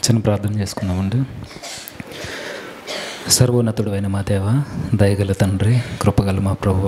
చిన్న ప్రార్థన చేసుకుందామండి సర్వోన్నతుడు అయిన మా దేవ దయగల తండ్రి కృపగల మా ప్రభువ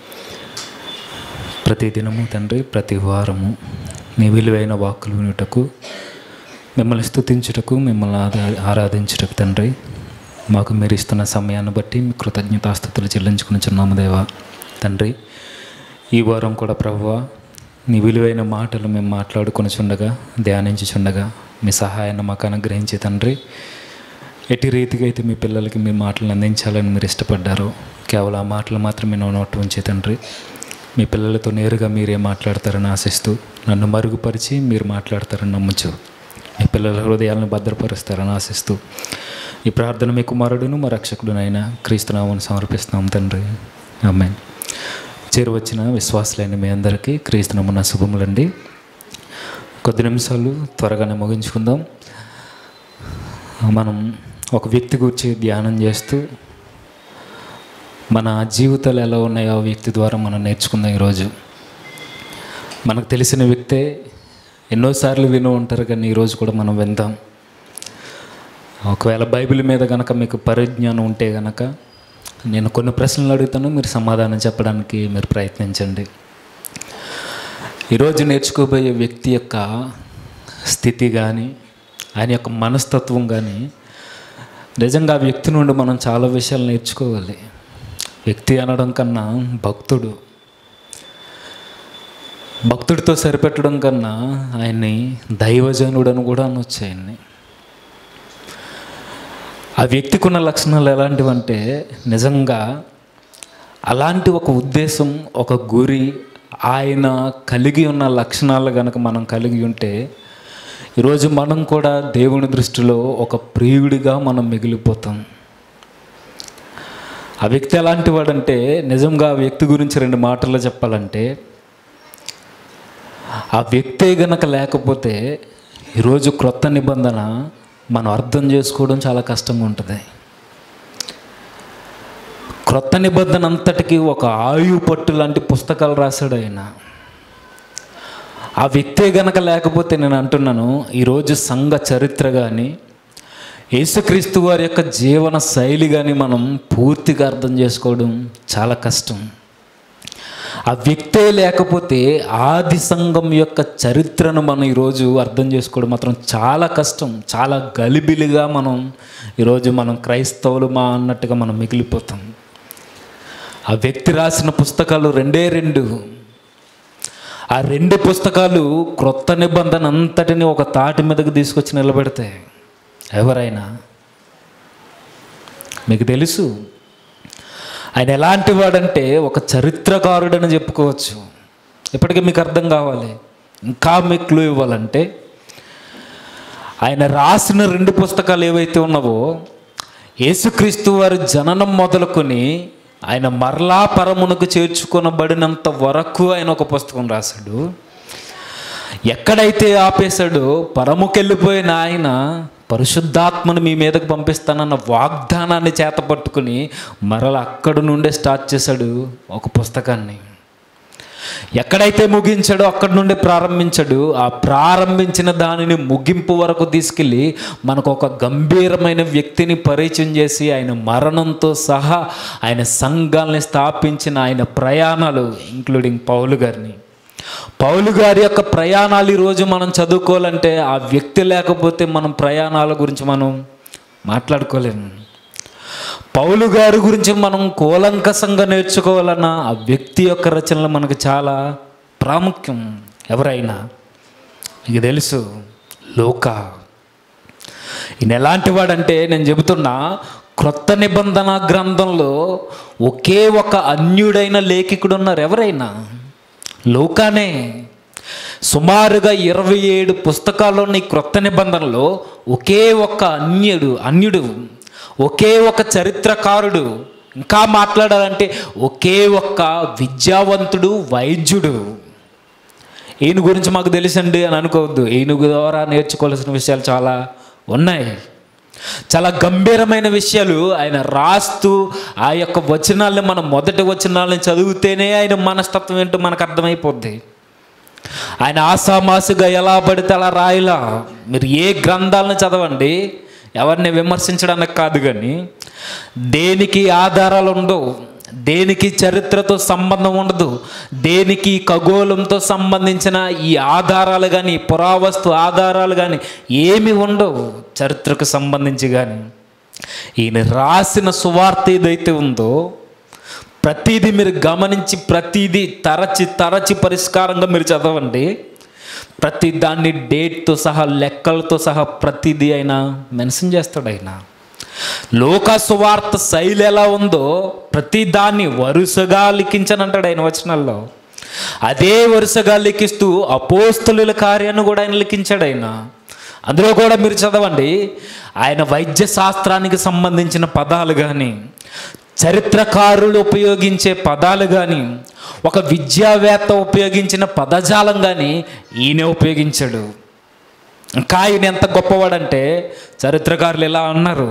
ప్రతి దినము తండ్రి ప్రతి వారము నీ విలువైన వాక్కులు వినుటకు మిమ్మల్ని స్తుతించుటకు మిమ్మల్ని ఆరా- ఆరాధించుటకు తండ్రి మాకు మీరు ఇస్తున్న సమయాన్ని బట్టి మీ కృతజ్ఞతాస్థుతులు చెల్లించుకుని దేవా తండ్రి ఈ వారం కూడా ప్రభువ నీ విలువైన మాటలు మేము మాట్లాడుకొని చుండగా ధ్యానించుచుండగా మీ సహాయాన్ని మాకు అనుగ్రహించి తండ్రి ఎట్టి రీతిగా అయితే మీ పిల్లలకి మీ మాటలు అందించాలని మీరు ఇష్టపడ్డారో కేవలం ఆ మాటలు మాత్రమే నా నోటి ఉంచి తండ్రి మీ పిల్లలతో నేరుగా మీరే మాట్లాడతారని ఆశిస్తూ నన్ను మరుగుపరిచి మీరు మాట్లాడతారని నమ్ముచు మీ పిల్లల హృదయాలను భద్రపరుస్తారని ఆశిస్తూ ఈ ప్రార్థన మీ కుమారుడును మా రక్షకుడునైనా క్రీస్తునామని సమర్పిస్తున్నాం తండ్రి ఆమె చేరువచ్చిన విశ్వాసులైన మీ అందరికీ క్రీస్తునామన్న శుభములండి కొద్ది నిమిషాలు త్వరగానే ముగించుకుందాం మనం ఒక వ్యక్తి గురించి ధ్యానం చేస్తూ మన జీవితాలు ఎలా ఉన్నాయో ఆ వ్యక్తి ద్వారా మనం నేర్చుకుందాం ఈరోజు మనకు తెలిసిన వ్యక్తే ఎన్నోసార్లు విని ఉంటారు కానీ ఈరోజు కూడా మనం విందాం ఒకవేళ బైబిల్ మీద కనుక మీకు పరిజ్ఞానం ఉంటే కనుక నేను కొన్ని ప్రశ్నలు అడుగుతాను మీరు సమాధానం చెప్పడానికి మీరు ప్రయత్నించండి ఈరోజు నేర్చుకోబోయే వ్యక్తి యొక్క స్థితి కానీ ఆయన యొక్క మనస్తత్వం కానీ నిజంగా ఆ వ్యక్తి నుండి మనం చాలా విషయాలు నేర్చుకోవాలి వ్యక్తి అనడం కన్నా భక్తుడు భక్తుడితో సరిపెట్టడం కన్నా ఆయన్ని దైవజనుడు అని కూడా అనొచ్చు ఆయన్ని ఆ వ్యక్తికి ఉన్న లక్షణాలు ఎలాంటివంటే నిజంగా అలాంటి ఒక ఉద్దేశం ఒక గురి ఆయన కలిగి ఉన్న లక్షణాలు కనుక మనం కలిగి ఉంటే ఈరోజు మనం కూడా దేవుని దృష్టిలో ఒక ప్రియుడిగా మనం మిగిలిపోతాం ఆ వ్యక్తి ఎలాంటి వాడంటే నిజంగా ఆ వ్యక్తి గురించి రెండు మాటల్లో చెప్పాలంటే ఆ వ్యక్తే గనక లేకపోతే ఈరోజు క్రొత్త నిబంధన మనం అర్థం చేసుకోవడం చాలా కష్టంగా ఉంటుంది క్రొత్త నిబంధన అంతటికి ఒక ఆయు పట్టు లాంటి పుస్తకాలు రాశాడు ఆయన ఆ వ్యక్తే గనక లేకపోతే నేను అంటున్నాను ఈరోజు సంఘ చరిత్ర కానీ యేసుక్రీస్తు వారి యొక్క జీవన శైలి కానీ మనం పూర్తిగా అర్థం చేసుకోవడం చాలా కష్టం ఆ వ్యక్తే లేకపోతే ఆది సంఘం యొక్క చరిత్రను మనం ఈరోజు అర్థం చేసుకోవడం మాత్రం చాలా కష్టం చాలా గలిబిలిగా మనం ఈరోజు మనం క్రైస్తవులు మా అన్నట్టుగా మనం మిగిలిపోతాం ఆ వ్యక్తి రాసిన పుస్తకాలు రెండే రెండు ఆ రెండు పుస్తకాలు క్రొత్త నిబంధన అంతటిని ఒక తాటి మీదకి తీసుకొచ్చి నిలబెడతాయి ఎవరైనా మీకు తెలుసు ఆయన ఎలాంటి వాడంటే ఒక చరిత్రకారుడని చెప్పుకోవచ్చు ఇప్పటికీ మీకు అర్థం కావాలి ఇంకా మీకు క్లూ ఇవ్వాలంటే ఆయన రాసిన రెండు పుస్తకాలు ఏవైతే ఉన్నావో యేసుక్రీస్తు వారి జననం మొదలుకొని ఆయన మరలా పరమునకు చేర్చుకొనబడినంత వరకు ఆయన ఒక పుస్తకం రాశాడు ఎక్కడైతే ఆపేశాడో పరముకెళ్ళిపోయిన ఆయన పరిశుద్ధాత్మను మీ మీదకు పంపిస్తానన్న వాగ్దానాన్ని చేత పట్టుకుని మరల అక్కడి నుండే స్టార్ట్ చేశాడు ఒక పుస్తకాన్ని ఎక్కడైతే ముగించాడో అక్కడి నుండి ప్రారంభించాడు ఆ ప్రారంభించిన దానిని ముగింపు వరకు తీసుకెళ్ళి మనకు ఒక గంభీరమైన వ్యక్తిని పరిచయం చేసి ఆయన మరణంతో సహా ఆయన సంఘాలని స్థాపించిన ఆయన ప్రయాణాలు ఇంక్లూడింగ్ పౌలు గారిని పౌలు గారి యొక్క ప్రయాణాలు ఈరోజు మనం చదువుకోవాలంటే ఆ వ్యక్తి లేకపోతే మనం ప్రయాణాల గురించి మనం మాట్లాడుకోలేము పౌలు గారి గురించి మనం కూలంకసంగా నేర్చుకోవాలన్న ఆ వ్యక్తి యొక్క రచనలు మనకు చాలా ప్రాముఖ్యం ఎవరైనా మీకు తెలుసు లోక ఈయన ఎలాంటి వాడంటే నేను చెబుతున్నా క్రొత్త నిబంధన గ్రంథంలో ఒకే ఒక అన్యుడైన లేఖికుడు ఉన్నారు ఎవరైనా లోకానే సుమారుగా ఇరవై ఏడు పుస్తకాల్లోని క్రొత్త నిబంధనలో ఒకే ఒక్క అన్యుడు అన్యుడు ఒకే ఒక చరిత్రకారుడు ఇంకా మాట్లాడాలంటే ఒకే ఒక్క విద్యావంతుడు వైద్యుడు ఈయన గురించి మాకు తెలుసండి అని అనుకోవద్దు ఈయన ద్వారా నేర్చుకోవాల్సిన విషయాలు చాలా ఉన్నాయి చాలా గంభీరమైన విషయాలు ఆయన రాస్తూ ఆ యొక్క వచనాలను మనం మొదటి వచనాలను చదివితేనే ఆయన మనస్తత్వం ఏంటో మనకు అర్థమైపోద్ది ఆయన ఆసామాసుగా ఎలా పడితే అలా రాయలా మీరు ఏ గ్రంథాలను చదవండి ఎవరిని విమర్శించడానికి కాదు కానీ దేనికి ఆధారాలు ఉండవు దేనికి చరిత్రతో సంబంధం ఉండదు దేనికి ఖగోళంతో సంబంధించిన ఈ ఆధారాలు కానీ పురావస్తు ఆధారాలు కానీ ఏమి ఉండవు చరిత్రకు సంబంధించి కానీ ఈయన రాసిన సువార్త ఏదైతే ఉందో ప్రతిదీ మీరు గమనించి ప్రతిదీ తరచి తరచి పరిష్కారంగా మీరు చదవండి ప్రతి దాన్ని డేట్తో సహా లెక్కలతో సహా ప్రతిదీ అయినా మెన్షన్ చేస్తాడు ఆయన లోక సువార్త శైలి ఎలా ఉందో ప్రతి దాన్ని వరుసగా లిఖించనంటాడు ఆయన వచనాల్లో అదే వరుసగా లిఖిస్తూ అపోస్తలుల కార్యాన్ని కూడా ఆయన లిఖించాడు ఆయన అందులో కూడా మీరు చదవండి ఆయన వైద్య శాస్త్రానికి సంబంధించిన పదాలు కానీ చరిత్రకారులు ఉపయోగించే పదాలు కానీ ఒక విద్యావేత్త ఉపయోగించిన పదజాలం కానీ ఈయన ఉపయోగించాడు ఇంకా ఆయన ఎంత గొప్పవాడంటే చరిత్రకారులు ఎలా అన్నారు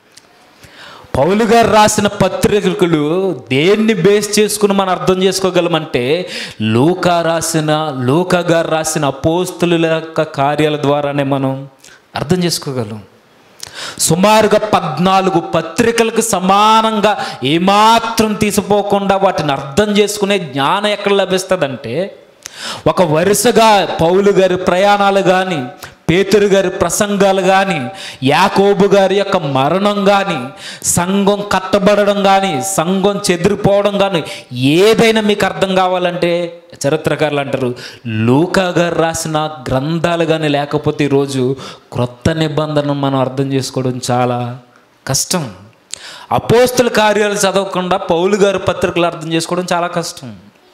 పౌలు గారు రాసిన పత్రికలు దేన్ని బేస్ చేసుకుని మనం అర్థం చేసుకోగలమంటే లూకా రాసిన లూకా గారు రాసిన అపోస్తుల యొక్క కార్యాల ద్వారానే మనం అర్థం చేసుకోగలం సుమారుగా పద్నాలుగు పత్రికలకు సమానంగా ఏమాత్రం తీసిపోకుండా వాటిని అర్థం చేసుకునే జ్ఞానం ఎక్కడ లభిస్తుందంటే ఒక వరుసగా పౌలు గారి ప్రయాణాలు కానీ పేతురు గారి ప్రసంగాలు కానీ యాకోబు గారి యొక్క మరణం కానీ సంఘం కట్టబడడం కానీ సంఘం చెదిరిపోవడం కానీ ఏదైనా మీకు అర్థం కావాలంటే చరిత్రకారులు అంటారు లూకా గారు రాసిన గ్రంథాలు కానీ లేకపోతే ఈరోజు క్రొత్త నిబంధన మనం అర్థం చేసుకోవడం చాలా కష్టం అపోస్తుల కార్యాలు చదవకుండా పౌలు గారి పత్రికలు అర్థం చేసుకోవడం చాలా కష్టం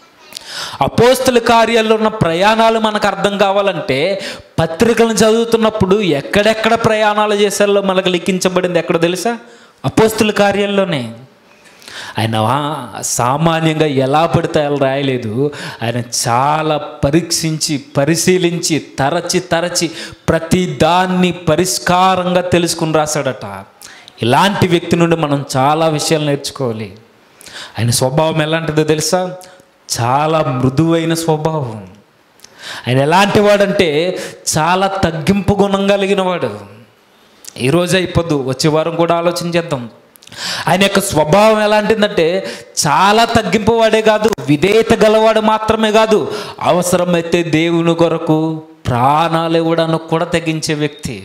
అపోస్తుల కార్యాల్లో ఉన్న ప్రయాణాలు మనకు అర్థం కావాలంటే పత్రికలను చదువుతున్నప్పుడు ఎక్కడెక్కడ ప్రయాణాలు చేశారో మనకు లిఖించబడింది ఎక్కడ తెలుసా అపోస్తుల కార్యాల్లోనే ఆయన సామాన్యంగా ఎలా పడితే అలా రాయలేదు ఆయన చాలా పరీక్షించి పరిశీలించి తరచి తరచి ప్రతి దాన్ని పరిష్కారంగా తెలుసుకుని రాశాడట ఇలాంటి వ్యక్తి నుండి మనం చాలా విషయాలు నేర్చుకోవాలి ఆయన స్వభావం ఎలాంటిదో తెలుసా చాలా మృదువైన స్వభావం ఆయన ఎలాంటి వాడంటే చాలా తగ్గింపు గుణం కలిగిన వాడు ఈరోజు అయిపోద్దు వచ్చే వారం కూడా ఆలోచన చేద్దాం ఆయన యొక్క స్వభావం ఎలాంటిదంటే చాలా తగ్గింపు వాడే కాదు విధేయత గలవాడు మాత్రమే కాదు అవసరమైతే దేవుని కొరకు ప్రాణాలు ఇవ్వడానికి కూడా తగ్గించే వ్యక్తి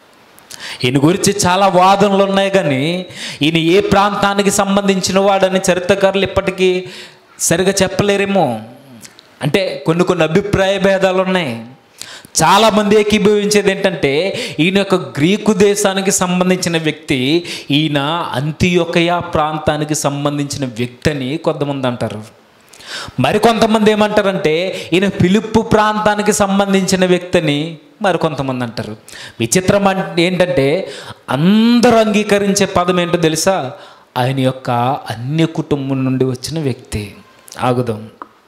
ఈయన గురించి చాలా వాదనలు ఉన్నాయి కానీ ఈయన ఏ ప్రాంతానికి సంబంధించిన వాడని చరిత్రకారులు ఇప్పటికీ సరిగా చెప్పలేరేమో అంటే కొన్ని కొన్ని అభిప్రాయ భేదాలు ఉన్నాయి చాలామంది ఏకీభవించేది ఏంటంటే ఈయన యొక్క గ్రీకు దేశానికి సంబంధించిన వ్యక్తి ఈయన అంత్యొకయ ప్రాంతానికి సంబంధించిన వ్యక్తి అని కొంతమంది అంటారు మరికొంతమంది ఏమంటారంటే ఈయన పిలుపు ప్రాంతానికి సంబంధించిన వ్యక్తిని మరికొంతమంది అంటారు విచిత్రం అంటే ఏంటంటే అందరూ అంగీకరించే పదం ఏంటో తెలుసా ఆయన యొక్క అన్య కుటుంబం నుండి వచ్చిన వ్యక్తి ఆగుదాం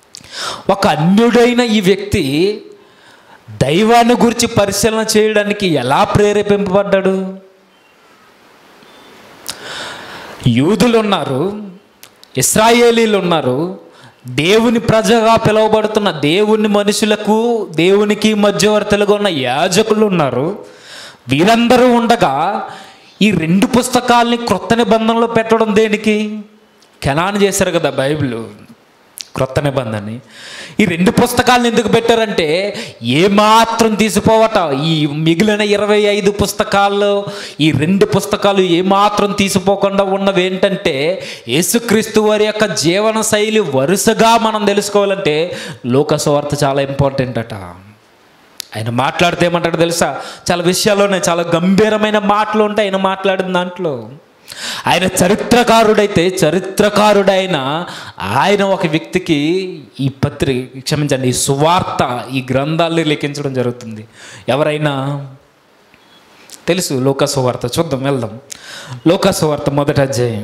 ఒక అన్యుడైన ఈ వ్యక్తి దైవాన్ని గురించి పరిశీలన చేయడానికి ఎలా ప్రేరేపింపబడ్డాడు యూదులు ఉన్నారు ఇస్రాయేలీలు ఉన్నారు దేవుని ప్రజగా పిలువబడుతున్న దేవుని మనుషులకు దేవునికి మధ్యవర్తులుగా ఉన్న యాజకులు ఉన్నారు వీరందరూ ఉండగా ఈ రెండు పుస్తకాల్ని క్రొత్త నిబంధనలో పెట్టడం దేనికి కెనాన్ చేశారు కదా బైబిల్ క్రొత్త నిబంధనని ఈ రెండు పుస్తకాలను ఎందుకు పెట్టారంటే ఏమాత్రం తీసిపోవట ఈ మిగిలిన ఇరవై ఐదు పుస్తకాల్లో ఈ రెండు పుస్తకాలు ఏమాత్రం తీసిపోకుండా ఉన్నవి ఏంటంటే యేసుక్రీస్తు వారి యొక్క జీవన శైలి వరుసగా మనం తెలుసుకోవాలంటే లోకస్వార్త చాలా ఇంపార్టెంట్ అట ఆయన మాట్లాడితే ఏమంటాడు తెలుసా చాలా విషయాల్లోనే చాలా గంభీరమైన మాటలు ఉంటాయి ఆయన మాట్లాడిన దాంట్లో ఆయన చరిత్రకారుడైతే చరిత్రకారుడైన ఆయన ఒక వ్యక్తికి ఈ పత్రిక క్షమించండి ఈ సువార్త ఈ గ్రంథాల్ని లిఖించడం జరుగుతుంది ఎవరైనా తెలుసు లోక సువార్త చూద్దాం వెళ్దాం లోక సువార్త మొదటి అధ్యాయం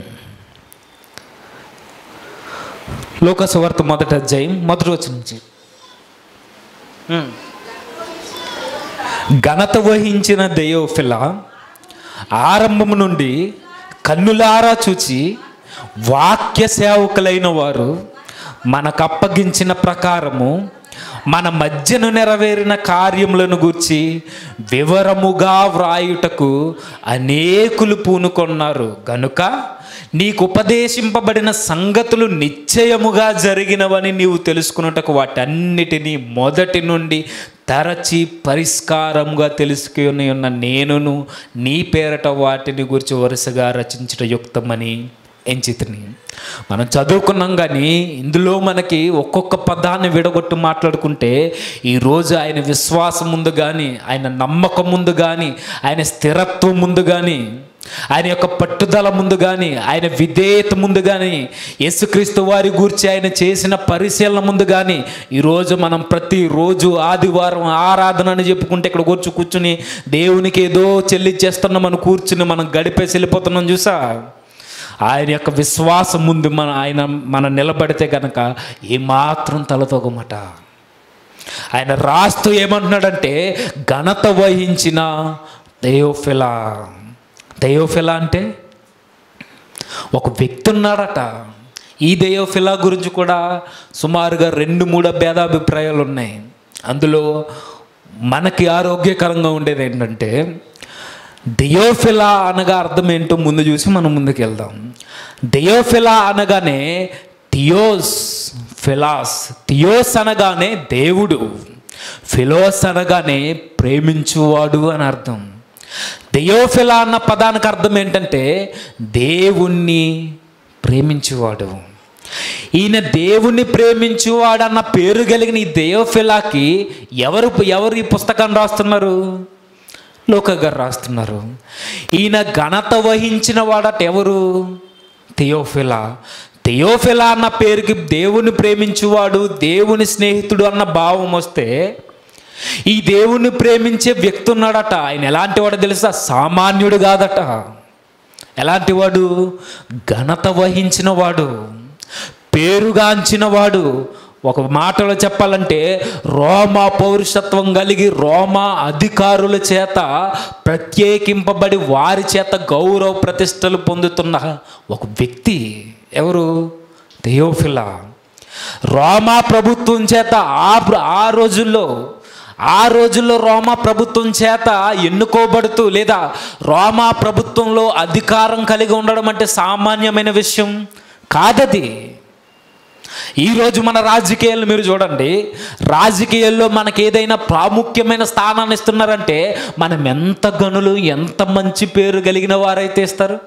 లోక సువార్త మొదటి అధ్యాయం మొదటి వచ్చి నుంచి ఉమ్. ఘనత వహించిన దయోఫిల ఆరంభము నుండి కన్నులారా చూచి వాక్య సేవకులైన వారు మనకు అప్పగించిన ప్రకారము మన మధ్యను నెరవేరిన కార్యములను గూర్చి వివరముగా వ్రాయుటకు అనేకులు పూనుకొన్నారు గనుక నీకు ఉపదేశింపబడిన సంగతులు నిశ్చయముగా జరిగినవని నీవు తెలుసుకున్నటకు వాటన్నిటినీ మొదటి నుండి తరచి పరిష్కారముగా తెలుసుకుని ఉన్న నేనును నీ పేరట వాటిని గురించి వరుసగా రచించట యుక్తమని ఎంచితిని మనం చదువుకున్నాం కానీ ఇందులో మనకి ఒక్కొక్క పదాన్ని విడగొట్టు మాట్లాడుకుంటే ఈరోజు ఆయన విశ్వాసం ముందు కానీ ఆయన నమ్మకం ముందు కానీ ఆయన స్థిరత్వం ముందు కానీ ఆయన యొక్క పట్టుదల ముందు కానీ ఆయన విధేయత ముందు కానీ యేసుక్రీస్తు వారి గురించి ఆయన చేసిన పరిశీలన ముందు కానీ ఈరోజు మనం ప్రతిరోజు ఆదివారం ఆరాధన అని చెప్పుకుంటే ఇక్కడ కూర్చు కూర్చుని దేవునికి ఏదో చెల్లించేస్తున్నాం మనం కూర్చుని మనం గడిపేసి వెళ్ళిపోతున్నాం చూసా ఆయన యొక్క విశ్వాసం ముందు మన ఆయన మనం నిలబడితే కనుక ఏమాత్రం తలతోగమట ఆయన రాస్తూ ఏమంటున్నాడంటే ఘనత వహించిన దయోఫిలా దయోఫిలా అంటే ఒక వ్యక్తి ఉన్నాడట ఈ దయోఫిలా గురించి కూడా సుమారుగా రెండు మూడు భేదాభిప్రాయాలు ఉన్నాయి అందులో మనకి ఆరోగ్యకరంగా ఉండేది ఏంటంటే దయోఫిలా అనగా అర్థం ఏంటో ముందు చూసి మనం ముందుకు వెళ్దాం దయోఫిలా అనగానే థియోస్ ఫిలాస్ థియోస్ అనగానే దేవుడు ఫిలోస్ అనగానే ప్రేమించువాడు అని అర్థం దయోఫిలా అన్న పదానికి అర్థం ఏంటంటే దేవుణ్ణి ప్రేమించువాడు ఈయన దేవుణ్ణి ప్రేమించువాడు అన్న పేరు కలిగిన ఈ దేవఫిలాకి ఎవరు ఎవరు ఈ పుస్తకాన్ని రాస్తున్నారు లోక గారు రాస్తున్నారు ఈయన ఘనత వహించిన వాడట ఎవరు థియోఫిలా థియోఫిలా అన్న పేరుకి దేవుని ప్రేమించువాడు దేవుని స్నేహితుడు అన్న భావం వస్తే ఈ దేవుణ్ణి ప్రేమించే వ్యక్తి ఉన్నాడట ఆయన ఎలాంటి వాడో తెలుసా సామాన్యుడు కాదట ఎలాంటి వాడు ఘనత వహించిన వాడు పేరుగాంచిన వాడు ఒక మాటలో చెప్పాలంటే రోమా పౌరుషత్వం కలిగి రోమా అధికారుల చేత ప్రత్యేకింపబడి వారి చేత గౌరవ ప్రతిష్టలు పొందుతున్న ఒక వ్యక్తి ఎవరు థియోఫిలా రోమా ప్రభుత్వం చేత ఆ ప్ర- ఆ రోజుల్లో ఆ రోజుల్లో రోమా ప్రభుత్వం చేత ఎన్నుకోబడుతూ లేదా రోమా ప్రభుత్వంలో అధికారం కలిగి ఉండడం అంటే సామాన్యమైన విషయం కాదది ఈరోజు మన రాజకీయాలు మీరు చూడండి రాజకీయాల్లో మనకి ఏదైనా ప్రాముఖ్యమైన స్థానాన్ని ఇస్తున్నారంటే మనం ఎంత గనులు ఎంత మంచి పేరు కలిగిన వారైతే ఇస్తారు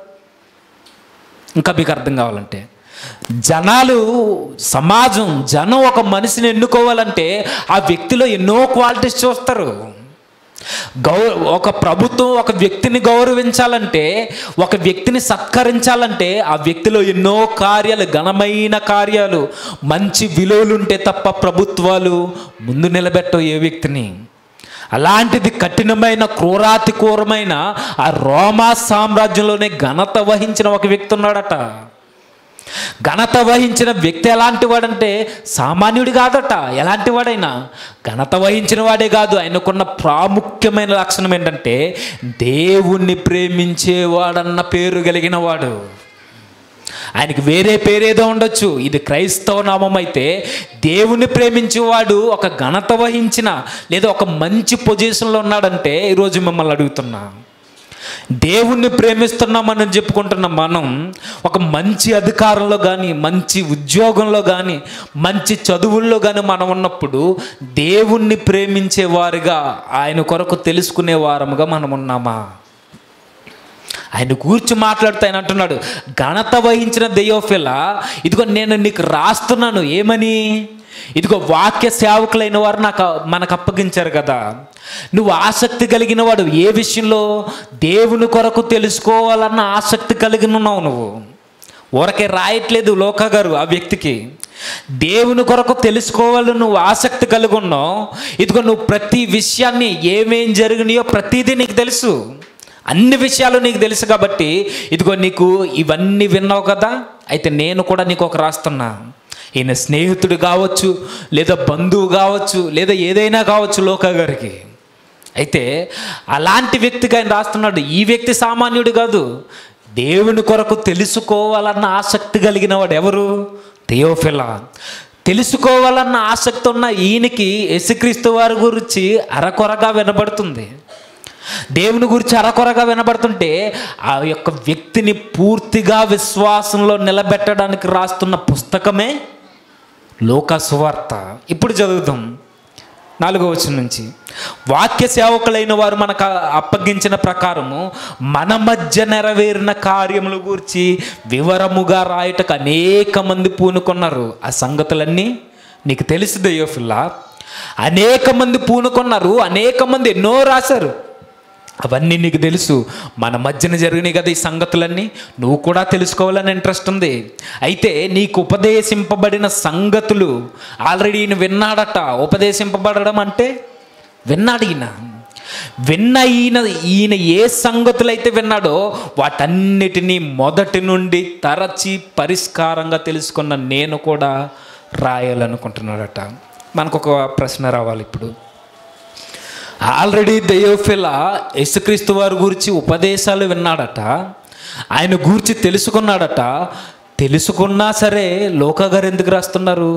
ఇంకా మీకు అర్థం కావాలంటే జనాలు సమాజం జనం ఒక మనిషిని ఎన్నుకోవాలంటే ఆ వ్యక్తిలో ఎన్నో క్వాలిటీస్ చూస్తారు గౌ ఒక ప్రభుత్వం ఒక వ్యక్తిని గౌరవించాలంటే ఒక వ్యక్తిని సత్కరించాలంటే ఆ వ్యక్తిలో ఎన్నో కార్యాలు ఘనమైన కార్యాలు మంచి విలువలు ఉంటే తప్ప ప్రభుత్వాలు ముందు నిలబెట్టవు ఏ వ్యక్తిని అలాంటిది కఠినమైన క్రూరాతి క్రూరమైన ఆ రోమా సామ్రాజ్యంలోనే ఘనత వహించిన ఒక వ్యక్తి ఉన్నాడట ఘనత వహించిన వ్యక్తి ఎలాంటి వాడంటే సామాన్యుడు కాదట ఎలాంటి వాడైనా ఘనత వహించిన వాడే కాదు ఆయనకున్న ప్రాముఖ్యమైన లక్షణం ఏంటంటే దేవుణ్ణి ప్రేమించేవాడన్న పేరు కలిగిన వాడు ఆయనకి వేరే పేరేదో ఉండొచ్చు ఇది క్రైస్తవ నామం అయితే దేవుణ్ణి ప్రేమించేవాడు ఒక ఘనత వహించిన లేదా ఒక మంచి పొజిషన్లో ఉన్నాడంటే ఈరోజు మిమ్మల్ని అడుగుతున్నా దేవుణ్ణి ప్రేమిస్తున్నామని చెప్పుకుంటున్న మనం ఒక మంచి అధికారంలో కానీ మంచి ఉద్యోగంలో కానీ మంచి చదువుల్లో కానీ మనం ఉన్నప్పుడు దేవుణ్ణి ప్రేమించే వారుగా ఆయన కొరకు తెలుసుకునే వారముగా మనం ఉన్నామా ఆయన కూర్చు మాట్లాడుతూ ఆయన అంటున్నాడు ఘనత వహించిన దెయోఫిల ఇదిగో నేను నీకు రాస్తున్నాను ఏమని ఇదిగో వాక్య సేవకులైన వారు నాకు మనకు అప్పగించారు కదా నువ్వు ఆసక్తి కలిగిన వాడు ఏ విషయంలో దేవుని కొరకు తెలుసుకోవాలన్న ఆసక్తి కలిగిన ఉన్నావు నువ్వు ఊరకే రాయట్లేదు లోక గారు ఆ వ్యక్తికి దేవుని కొరకు తెలుసుకోవాలని నువ్వు ఆసక్తి కలిగి ఉన్నావు ఇదిగో నువ్వు ప్రతి విషయాన్ని ఏమేం జరిగినాయో ప్రతిదీ నీకు తెలుసు అన్ని విషయాలు నీకు తెలుసు కాబట్టి ఇదిగో నీకు ఇవన్నీ విన్నావు కదా అయితే నేను కూడా నీకు ఒక రాస్తున్నా ఈయన స్నేహితుడు కావచ్చు లేదా బంధువు కావచ్చు లేదా ఏదైనా కావచ్చు లోక గారికి అయితే అలాంటి వ్యక్తికి ఆయన రాస్తున్నాడు ఈ వ్యక్తి సామాన్యుడు కాదు దేవుని కొరకు తెలుసుకోవాలన్న ఆసక్తి కలిగిన వాడు ఎవరు థియోఫిలా తెలుసుకోవాలన్న ఆసక్తి ఉన్న ఈయనకి యేసుక్రీస్తు వారి గురించి అరకొరగా వినబడుతుంది దేవుని గురించి అరకొరగా వినబడుతుంటే ఆ యొక్క వ్యక్తిని పూర్తిగా విశ్వాసంలో నిలబెట్టడానికి రాస్తున్న పుస్తకమే లోక సువార్త ఇప్పుడు చదువుదాం నాలుగో వచనం నుంచి వాక్య సేవకులైన వారు మనకు అప్పగించిన ప్రకారము మన మధ్య నెరవేరిన కార్యముల గురించి వివరముగా రాయటకు అనేక మంది పూనుకున్నారు ఆ సంగతులన్నీ నీకు తెలుసు దయ్యోఫిల్లా అనేక మంది పూనుకున్నారు అనేక మంది ఎన్నో రాశారు అవన్నీ నీకు తెలుసు మన మధ్యన జరిగినాయి కదా ఈ సంగతులన్నీ నువ్వు కూడా తెలుసుకోవాలని ఇంట్రెస్ట్ ఉంది అయితే నీకు ఉపదేశింపబడిన సంగతులు ఆల్రెడీ ఈయన విన్నాడట ఉపదేశింపబడడం అంటే విన్నాడు ఈయన విన్న ఈయన ఈయన ఏ సంగతులైతే విన్నాడో వాటన్నిటినీ మొదటి నుండి తరచి పరిష్కారంగా తెలుసుకున్న నేను కూడా రాయాలనుకుంటున్నాడట మనకు ఒక ప్రశ్న రావాలి ఇప్పుడు ఆల్రెడీ దయోఫిల యేసుక్రీస్తు వారి గురించి ఉపదేశాలు విన్నాడట ఆయన గురించి తెలుసుకున్నాడట తెలుసుకున్నా సరే లోక గారు ఎందుకు రాస్తున్నారు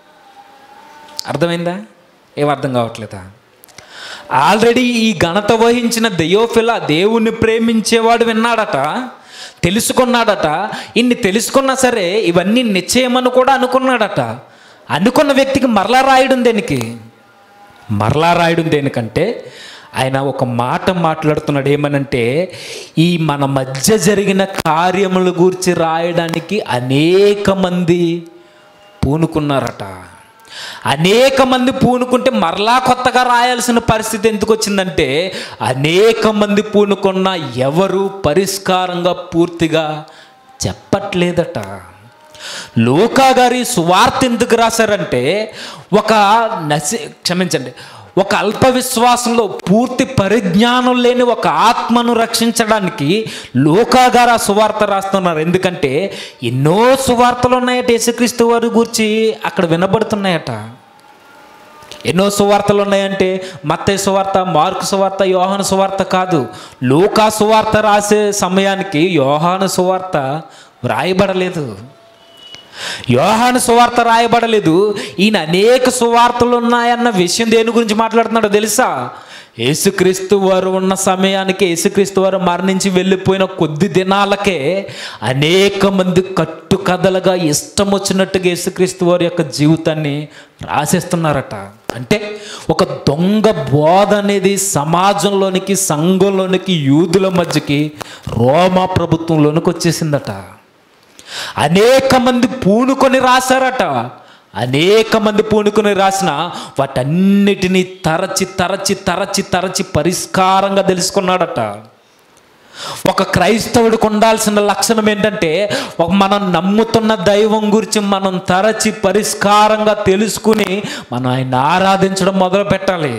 అర్థమైందా ఏం అర్థం కావట్లేదా ఆల్రెడీ ఈ ఘనత వహించిన దయోఫిల దేవుణ్ణి ప్రేమించేవాడు విన్నాడట తెలుసుకున్నాడట ఇన్ని తెలుసుకున్నా సరే ఇవన్నీ నిశ్చయమని కూడా అనుకున్నాడట అనుకున్న వ్యక్తికి మరలా రాయడం దేనికి మరలా రాయడం దేనికంటే ఆయన ఒక మాట మాట్లాడుతున్నాడు ఏమనంటే ఈ మన మధ్య జరిగిన కార్యముల గురించి రాయడానికి అనేక మంది పూనుకున్నారట అనేక మంది పూనుకుంటే మరలా కొత్తగా రాయాల్సిన పరిస్థితి ఎందుకు వచ్చిందంటే అనేక మంది పూనుకున్న ఎవరు పరిష్కారంగా పూర్తిగా చెప్పట్లేదట లోకా గారి సువార్త ఎందుకు రాశారంటే ఒక నసి క్షమించండి ఒక అల్ప విశ్వాసంలో పూర్తి పరిజ్ఞానం లేని ఒక ఆత్మను రక్షించడానికి లోకా గారు ఆ సువార్త రాస్తున్నారు ఎందుకంటే ఎన్నో సువార్తలు ఉన్నాయట యేసుక్రీస్తు వారి గురించి అక్కడ వినబడుతున్నాయట ఎన్నో సువార్తలు ఉన్నాయంటే మత్తయ్య సువార్త మార్కు సువార్త యోహాను సువార్త కాదు లోకా సువార్త రాసే సమయానికి యోహాను సువార్త వ్రాయబడలేదు యోహాను సువార్త రాయబడలేదు ఈయన అనేక సువార్తలు ఉన్నాయన్న విషయం దేని గురించి మాట్లాడుతున్నాడో తెలుసా యేసుక్రీస్తు వారు ఉన్న సమయానికి యేసుక్రీస్తు వారు మరణించి వెళ్ళిపోయిన కొద్ది దినాలకే అనేక మంది కట్టుకథలుగా ఇష్టం వచ్చినట్టుగా యేసుక్రీస్తు వారి యొక్క జీవితాన్ని రాసేస్తున్నారట అంటే ఒక దొంగ బోధ అనేది సమాజంలోనికి సంఘంలోనికి యూదుల మధ్యకి రోమా ప్రభుత్వంలోనికి వచ్చేసిందట అనేక మంది పూనుకొని రాశారట అనేక మంది పూనుకొని రాసిన వాటన్నిటినీ తరచి తరచి తరచి తరచి పరిష్కారంగా తెలుసుకున్నాడట ఒక క్రైస్తవుడికి ఉండాల్సిన లక్షణం ఏంటంటే ఒక మనం నమ్ముతున్న దైవం గురించి మనం తరచి పరిష్కారంగా తెలుసుకుని మనం ఆయన ఆరాధించడం మొదలు పెట్టాలి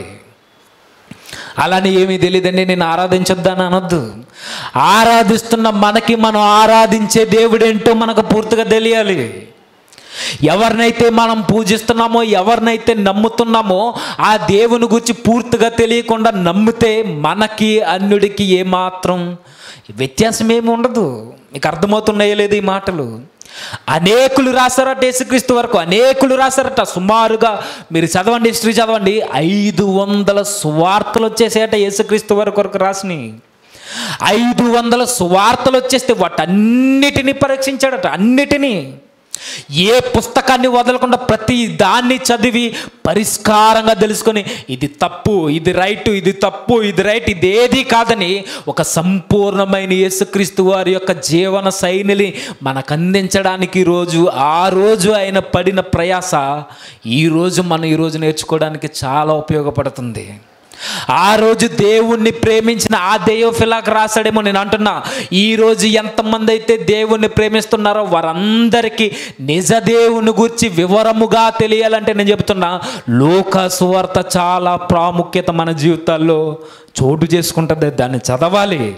అలానే ఏమీ తెలియదండి నేను ఆరాధించొద్దని అనొద్దు ఆరాధిస్తున్న మనకి మనం ఆరాధించే దేవుడేంటో మనకు పూర్తిగా తెలియాలి ఎవరినైతే మనం పూజిస్తున్నామో ఎవరినైతే నమ్ముతున్నామో ఆ దేవుని గురించి పూర్తిగా తెలియకుండా నమ్మితే మనకి అన్యుడికి ఏమాత్రం వ్యత్యాసం ఏమి ఉండదు మీకు అర్థమవుతున్నాయో లేదు ఈ మాటలు అనేకులు రాశారట యేసుక్రీస్తు వరకు అనేకులు రాశారట సుమారుగా మీరు చదవండి హిస్టరీ చదవండి ఐదు వందల సువార్తలు వచ్చేసాయట యేసుక్రీస్తు వరకు వరకు రాసినాయి ఐదు వందల సువార్తలు వచ్చేస్తే వాటన్నిటిని పరీక్షించాడట అన్నిటినీ ఏ పుస్తకాన్ని వదలకుండా ప్రతి దాన్ని చదివి పరిష్కారంగా తెలుసుకొని ఇది తప్పు ఇది రైట్ ఇది తప్పు ఇది రైట్ ఇది ఏది కాదని ఒక సంపూర్ణమైన యేసుక్రీస్తు వారి యొక్క జీవన శైలిని మనకు అందించడానికి ఈరోజు ఆ రోజు ఆయన పడిన ప్రయాస ఈరోజు మనం ఈరోజు నేర్చుకోవడానికి చాలా ఉపయోగపడుతుంది ఆ రోజు దేవుణ్ణి ప్రేమించిన ఆ దేవఫిలాకు రాశాడేమో నేను అంటున్నా ఈ రోజు ఎంతమంది అయితే దేవుణ్ణి ప్రేమిస్తున్నారో వారందరికీ నిజ దేవుని గురించి వివరముగా తెలియాలంటే నేను చెప్తున్నా లోక సువార్త చాలా ప్రాముఖ్యత మన జీవితాల్లో చోటు చేసుకుంటుంది దాన్ని చదవాలి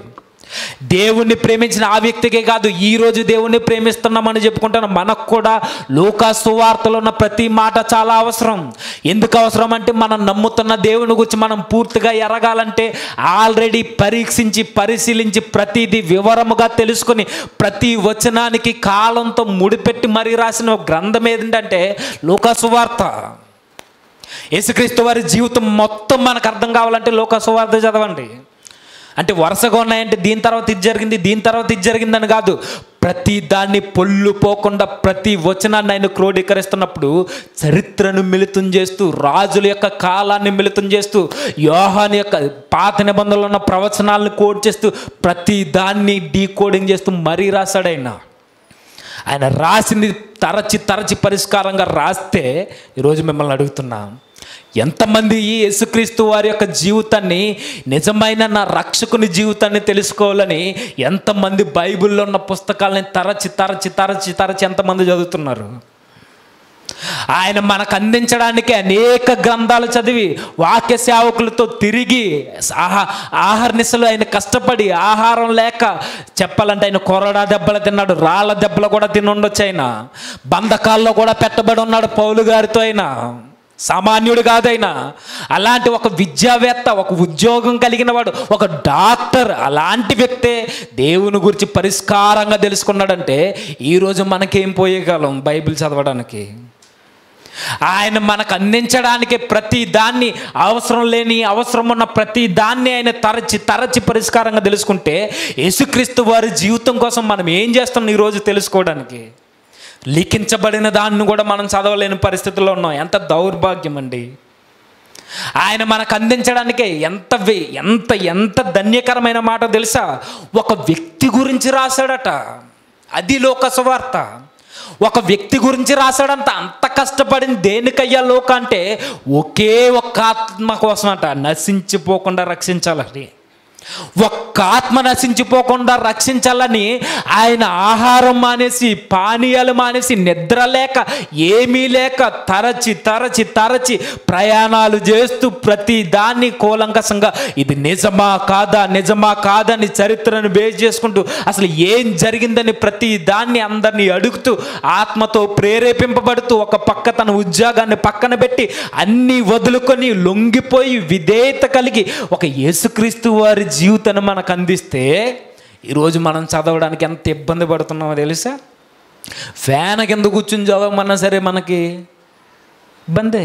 దేవుణ్ణి ప్రేమించిన ఆ వ్యక్తికే కాదు ఈ రోజు దేవుణ్ణి ప్రేమిస్తున్నామని చెప్పుకుంటున్న మనకు కూడా లోకా సువార్తలో ఉన్న ప్రతి మాట చాలా అవసరం ఎందుకు అవసరం అంటే మనం నమ్ముతున్న దేవుని గురించి మనం పూర్తిగా ఎరగాలంటే ఆల్రెడీ పరీక్షించి పరిశీలించి ప్రతిదీ వివరముగా తెలుసుకొని ప్రతి వచనానికి కాలంతో ముడిపెట్టి మరీ రాసిన ఒక గ్రంథం ఏంటంటే లోకా సువార్త యేసుక్రీస్తు వారి జీవితం మొత్తం మనకు అర్థం కావాలంటే లోక సువార్త చదవండి అంటే వరుసగా ఉన్నాయంటే దీని తర్వాత ఇది జరిగింది దీని తర్వాత ఇది జరిగిందని కాదు ప్రతి దాన్ని పొల్లు పోకుండా ప్రతి వచనాన్ని ఆయన క్రోడీకరిస్తున్నప్పుడు చరిత్రను మిళితం చేస్తూ రాజుల యొక్క కాలాన్ని మిళితం చేస్తూ యోహాన్ యొక్క పాత నిబంధనలు ఉన్న ప్రవచనాలను కోడ్ చేస్తూ ప్రతి దాన్ని డీకోడింగ్ చేస్తూ మరీ రాశాడు ఆయన ఆయన రాసింది తరచి తరచి పరిష్కారంగా రాస్తే ఈరోజు మిమ్మల్ని అడుగుతున్నా ఎంతమంది ఈ యేసుక్రీస్తు వారి యొక్క జీవితాన్ని నిజమైన నా రక్షకుని జీవితాన్ని తెలుసుకోవాలని ఎంతమంది బైబిల్లో ఉన్న పుస్తకాలని తరచి తరచి తరచి తరచి ఎంతమంది చదువుతున్నారు ఆయన మనకు అందించడానికి అనేక గ్రంథాలు చదివి వాక్య సేవకులతో తిరిగి ఆహా ఆహార నిశలు ఆయన కష్టపడి ఆహారం లేక చెప్పాలంటే ఆయన కొరడా దెబ్బలు తిన్నాడు రాళ్ళ దెబ్బలు కూడా తిని ఉండొచ్చు ఆయన బంధకాల్లో కూడా పెట్టబడి ఉన్నాడు పౌలు గారితో అయినా సామాన్యుడు కాదైనా అలాంటి ఒక విద్యావేత్త ఒక ఉద్యోగం కలిగిన వాడు ఒక డాక్టర్ అలాంటి వ్యక్తే దేవుని గురించి పరిష్కారంగా తెలుసుకున్నాడంటే ఈరోజు మనకేం పోయేయగలం బైబిల్ చదవడానికి ఆయన మనకు అందించడానికి ప్రతి దాన్ని అవసరం లేని అవసరం ఉన్న ప్రతి దాన్ని ఆయన తరచి తరచి పరిష్కారంగా తెలుసుకుంటే యేసుక్రీస్తు వారి జీవితం కోసం మనం ఏం చేస్తున్నాం ఈరోజు తెలుసుకోవడానికి లిఖించబడిన దాన్ని కూడా మనం చదవలేని పరిస్థితుల్లో ఉన్నాం ఎంత దౌర్భాగ్యం అండి ఆయన మనకు అందించడానికే ఎంత వే- ఎంత ఎంత ధన్యకరమైన మాట తెలుసా ఒక వ్యక్తి గురించి రాశాడట అది లోక సువార్త ఒక వ్యక్తి గురించి రాశాడంత అంత కష్టపడింది దేనికయ్యా లోక అంటే ఒకే ఒక్క ఆత్మ కోసం అంట నశించిపోకుండా రక్షించాలని ఒక్క ఆత్మ నశించిపోకుండా రక్షించాలని ఆయన ఆహారం మానేసి పానీయాలు మానేసి నిద్ర లేక ఏమీ లేక తరచి తరచి తరచి ప్రయాణాలు చేస్తూ ప్రతి దాన్ని కూలంకసంగా ఇది నిజమా కాదా నిజమా కాదని చరిత్రను బేస్ చేసుకుంటూ అసలు ఏం జరిగిందని ప్రతి దాన్ని అందరినీ అడుగుతూ ఆత్మతో ప్రేరేపింపబడుతూ ఒక పక్క తన ఉద్యోగాన్ని పక్కన పెట్టి అన్నీ వదులుకొని లొంగిపోయి విధేయత కలిగి ఒక యేసుక్రీస్తు వారి జీవితాన్ని మనకు అందిస్తే ఈరోజు మనం చదవడానికి ఎంత ఇబ్బంది పడుతున్నామో తెలుసా ఫ్యాన్ కింద కూర్చుని చదవమన్నా సరే మనకి ఇబ్బందే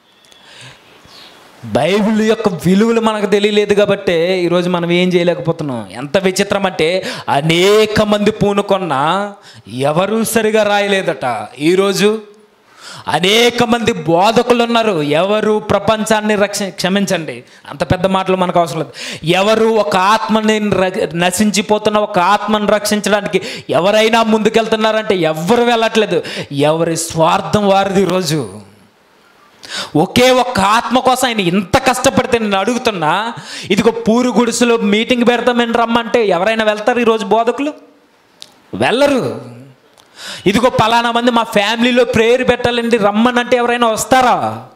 బైబిల్ యొక్క విలువలు మనకు తెలియలేదు కాబట్టి ఈరోజు మనం ఏం చేయలేకపోతున్నాం ఎంత విచిత్రం అంటే అనేక మంది పూనుకొన్న ఎవరు సరిగా రాయలేదట ఈరోజు అనేక మంది బోధకులు ఉన్నారు ఎవరు ప్రపంచాన్ని రక్ష క్షమించండి అంత పెద్ద మాటలు మనకు అవసరం లేదు ఎవరు ఒక ఆత్మని ర- నశించిపోతున్న ఒక ఆత్మను రక్షించడానికి ఎవరైనా ముందుకెళ్తున్నారంటే ఎవరు వెళ్ళట్లేదు ఎవరి స్వార్థం వారిది ఈరోజు ఒకే ఒక్క ఆత్మ కోసం ఆయన ఇంత కష్టపడితే నేను అడుగుతున్నా ఇదిగో పూరు గుడిసెలో మీటింగ్ పెడతామని రమ్మంటే ఎవరైనా వెళ్తారు ఈరోజు బోధకులు వెళ్ళరు ఇదిగో పలానా మంది మా ఫ్యామిలీలో ప్రేయర్ పెట్టాలండి రమ్మనంటే ఎవరైనా వస్తారా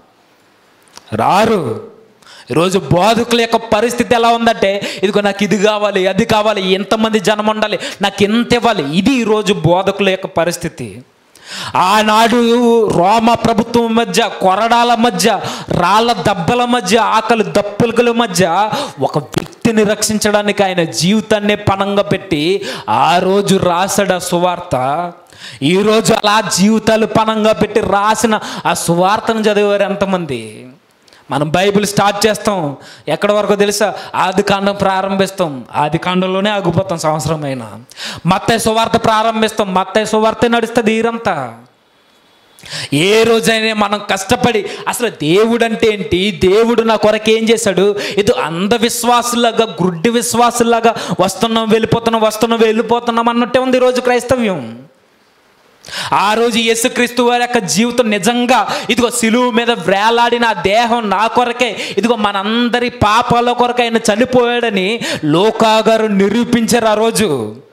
రారు ఈరోజు బోధకుల యొక్క పరిస్థితి ఎలా ఉందంటే ఇదిగో నాకు ఇది కావాలి అది కావాలి ఎంతమంది జనం ఉండాలి నాకు ఎంత ఇవ్వాలి ఇది ఈరోజు బోధకుల యొక్క పరిస్థితి ఆనాడు రోమ ప్రభుత్వం మధ్య కొరడాల మధ్య రాళ్ళ దెబ్బల మధ్య ఆకలి దప్పుల మధ్య ఒక వ్యక్తిని రక్షించడానికి ఆయన జీవితాన్నే పణంగా పెట్టి ఆ రోజు రాశాడు ఆ సువార్త ఈరోజు అలా జీవితాలు పణంగా పెట్టి రాసిన ఆ సువార్తను చదివారు ఎంతమంది మనం బైబిల్ స్టార్ట్ చేస్తాం ఎక్కడి వరకు తెలుసా ఆది కాండం ప్రారంభిస్తాం ఆది కాండంలోనే ఆగిపోతాం సంవత్సరం అయినా మత్తయ్య సువార్త ప్రారంభిస్తాం మత్తయ్య సువార్త నడుస్తుంది ఈరంతా ఏ రోజైనా మనం కష్టపడి అసలు దేవుడు అంటే ఏంటి దేవుడు నా కొరకు ఏం చేశాడు ఇది అంధవిశ్వాసులాగా గుడ్డి విశ్వాసులాగా వస్తున్నాం వెళ్ళిపోతున్నాం వస్తున్నాం వెళ్ళిపోతున్నాం అన్నట్టే ఉంది ఈరోజు క్రైస్తవ్యం ఆ రోజు యేసుక్రీస్తు వారి యొక్క జీవితం నిజంగా ఇదిగో సిలువు మీద వేలాడిన ఆ దేహం నా కొరకే ఇదిగో మనందరి పాపాల కొరకు ఆయన చనిపోయాడని లోకా గారు నిరూపించారు ఆ రోజు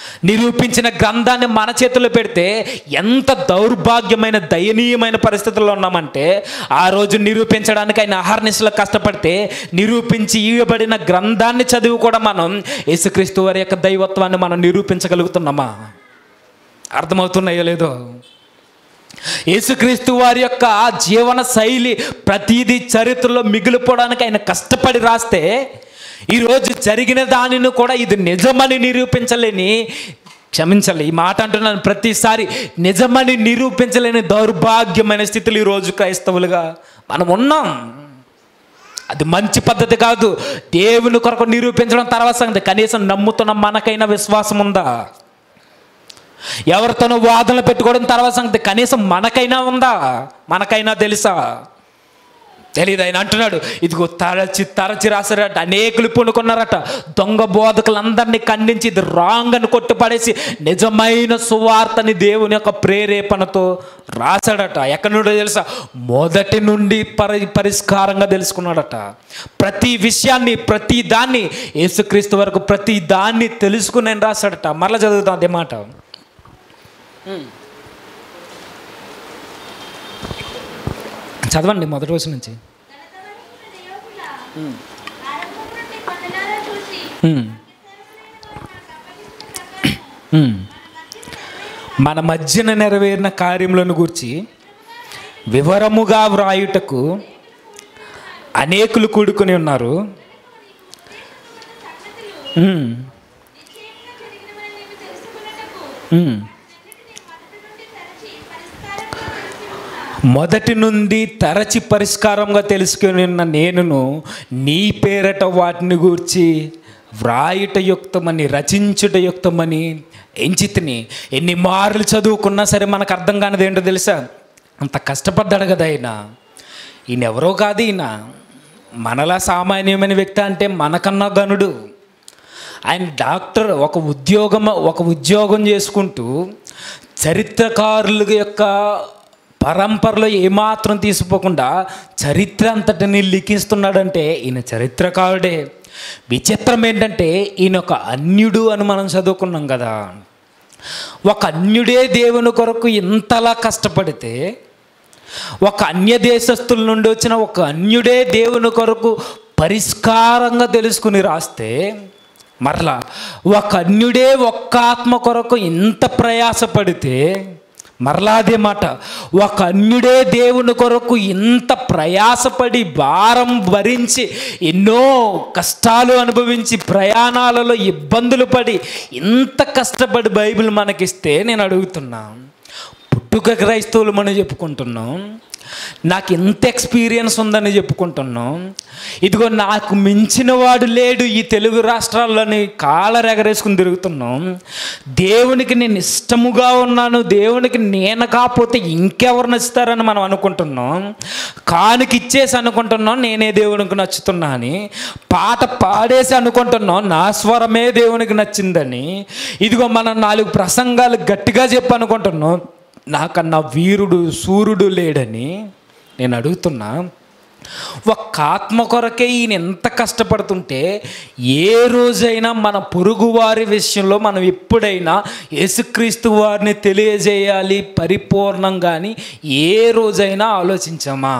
నిరూపించిన గ్రంథాన్ని మన చేతుల్లో పెడితే ఎంత దౌర్భాగ్యమైన దయనీయమైన పరిస్థితుల్లో ఉన్నామంటే ఆ రోజు నిరూపించడానికి ఆయన అహర్నిశలో కష్టపడితే నిరూపించి ఇవ్వబడిన గ్రంథాన్ని చదివి కూడా మనం యేసుక్రీస్తు వారి యొక్క దైవత్వాన్ని మనం నిరూపించగలుగుతున్నామా అర్థమవుతున్నాయో లేదో యేసుక్రీస్తు వారి యొక్క జీవన శైలి ప్రతిదీ చరిత్రలో మిగిలిపోవడానికి ఆయన కష్టపడి రాస్తే ఈరోజు జరిగిన దానిని కూడా ఇది నిజమని నిరూపించలేని క్షమించాలి ఈ మాట అంటున్నాను ప్రతిసారి నిజమని నిరూపించలేని దౌర్భాగ్యమైన స్థితిలో ఈరోజు క్రైస్తవులుగా మనం ఉన్నాం అది మంచి పద్ధతి కాదు దేవుని కొరకు నిరూపించడం తర్వాత సంగతి కనీసం నమ్ముతున్న మనకైనా విశ్వాసం ఉందా ఎవరితోనో వాదనలు పెట్టుకోవడం తర్వాత సంగతి కనీసం మనకైనా ఉందా మనకైనా తెలుసా తెలియదు ఆయన అంటున్నాడు ఇదిగో తరచి తరచి రాశారట అనేకులు పూనుకున్నారట దొంగ బోధకులందరినీ ఖండించి ఇది రాంగ్ అని కొట్టుపడేసి నిజమైన సువార్తని దేవుని యొక్క ప్రేరేపణతో రాశాడట ఎక్కడి నుండో తెలుసా మొదటి నుండి పరి పరిష్కారంగా తెలుసుకున్నాడట ప్రతి విషయాన్ని ప్రతి దాన్ని యేసుక్రీస్తు వరకు ప్రతి దాన్ని తెలుసుకుని ఆయన రాశాడట మరలా చదువుతాం అదే మాట చదవండి మొదటి రోజు నుంచి ఉమ్. ఉమ్. మన మధ్యన నెరవేరిన కార్యములను గూర్చి వివరముగా వ్రాయుటకు అనేకులు కూడుకుని ఉన్నారు ఉమ్. ఉమ్. మొదటి నుండి తరచి పరిష్కారంగా తెలుసుకుని ఉన్న నేనును నీ పేరట వాటిని గూర్చి వ్రాయుట యుక్తమని రచించుట యుక్తమని ఎంచితిని ఎన్ని మార్లు చదువుకున్నా సరే మనకు అర్థం కానిది ఏంటో తెలుసా అంత కష్టపడ్డాడు కదా ఆయన ఈయన ఎవరో కాదు ఈయన మనలా సామాన్యమైన వ్యక్తి అంటే మనకన్నా గనుడు ఆయన డాక్టర్ ఒక ఉద్యోగం ఒక ఉద్యోగం చేసుకుంటూ చరిత్రకారుల యొక్క పరంపరలో ఏమాత్రం తీసిపోకుండా చరిత్ర అంతటిని లిఖిస్తున్నాడంటే ఈయన చరిత్రకారుడే విచిత్రం ఏంటంటే ఈయన ఒక అన్యుడు అని మనం చదువుకున్నాం కదా ఒక అన్యుడే దేవుని కొరకు ఇంతలా కష్టపడితే ఒక అన్య దేశస్తుల నుండి వచ్చిన ఒక అన్యుడే దేవుని కొరకు పరిష్కారంగా తెలుసుకుని రాస్తే మరలా ఒక అన్యుడే ఒక్క ఆత్మ కొరకు ఇంత ప్రయాసపడితే మరలా అదే మాట ఒక అన్యుడే దేవుని కొరకు ఇంత ప్రయాసపడి భారం భరించి ఎన్నో కష్టాలు అనుభవించి ప్రయాణాలలో ఇబ్బందులు పడి ఇంత కష్టపడి బైబిల్ మనకిస్తే నేను అడుగుతున్నా పుట్టుక క్రైస్తవులు మనం చెప్పుకుంటున్నాం నాకు ఇంత ఎక్స్పీరియన్స్ ఉందని చెప్పుకుంటున్నాం ఇదిగో నాకు మించిన వాడు లేడు ఈ తెలుగు రాష్ట్రాల్లోని కాలర్ ఎగరేసుకుని తిరుగుతున్నాం దేవునికి నేను ఇష్టముగా ఉన్నాను దేవునికి నేను కాకపోతే ఇంకెవరు నచ్చుతారని మనం అనుకుంటున్నాం కానుక ఇచ్చేసి అనుకుంటున్నాం నేనే దేవునికి నచ్చుతున్నా అని పాట పాడేసి అనుకుంటున్నాం నా స్వరమే దేవునికి నచ్చిందని ఇదిగో మనం నాలుగు ప్రసంగాలు గట్టిగా చెప్పి అనుకుంటున్నాం నాకన్నా వీరుడు సూర్యుడు లేడని నేను అడుగుతున్నా ఒక్క ఆత్మ కొరకే ఈయన ఎంత కష్టపడుతుంటే ఏ రోజైనా మన పొరుగువారి విషయంలో మనం ఎప్పుడైనా యేసుక్రీస్తు వారిని తెలియజేయాలి పరిపూర్ణంగా అని ఏ రోజైనా ఆలోచించామా